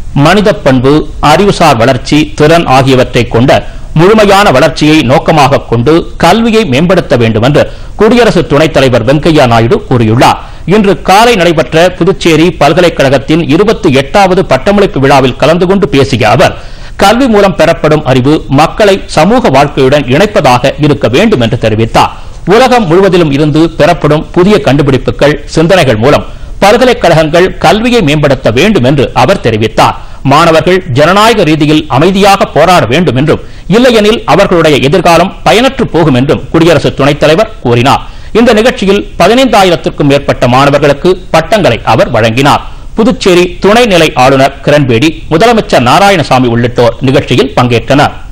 மனித பண்பு அறிவுசார் வளர்ச்சி திறன் ஆகியவற்றை கொண்ட முழுமையான வளர்ச்சியை நோக்கமாக கொண்டு கல்வியை மேம்படுத்த வேண்டும் என்று குடியரசு துணைத் தலைவர் வெங்கையா நாயுடு கூறியுள்ளார் இன்று காலை நடைபெற்ற புதுச்சேரி பல்கலைக்கழகத்தின் இருபத்தி எட்டாவது பட்டமளிப்பு விழாவில் கலந்து கொண்டு பேசிய அவர் கல்வி மூலம் பெறப்படும் அறிவு மக்களை சமூக வாழ்க்கையுடன் இணைப்பதாக இருக்க வேண்டும் என்று தெரிவித்தார் உலகம் முழுவதிலும் இருந்து பெறப்படும் புதிய கண்டுபிடிப்புகள் சிந்தனைகள் மூலம் பல்கலைக்கழகங்கள் கல்வியை மேம்படுத்த வேண்டும் என்று அவர் தெரிவித்தார் மாணவர்கள் ஜனநாயக ரீதியில் அமைதியாக போராட வேண்டும் என்றும் இல்லையெனில் அவர்களுடைய எதிர்காலம் பயனற்று போகும் என்றும் குடியரசு துணைத் தலைவர் கூறினார் இந்த நிகழ்ச்சியில் பதினைந்தாயிரத்திற்கும் மேற்பட்ட மாணவர்களுக்கு பட்டங்களை அவர் வழங்கினார் புதுச்சேரி துணைநிலை ஆளுநர் கிரண்பேடி முதலமைச்சர் நாராயணசாமி உள்ளிட்டோர் நிகழ்ச்சியில் பங்கேற்றனர்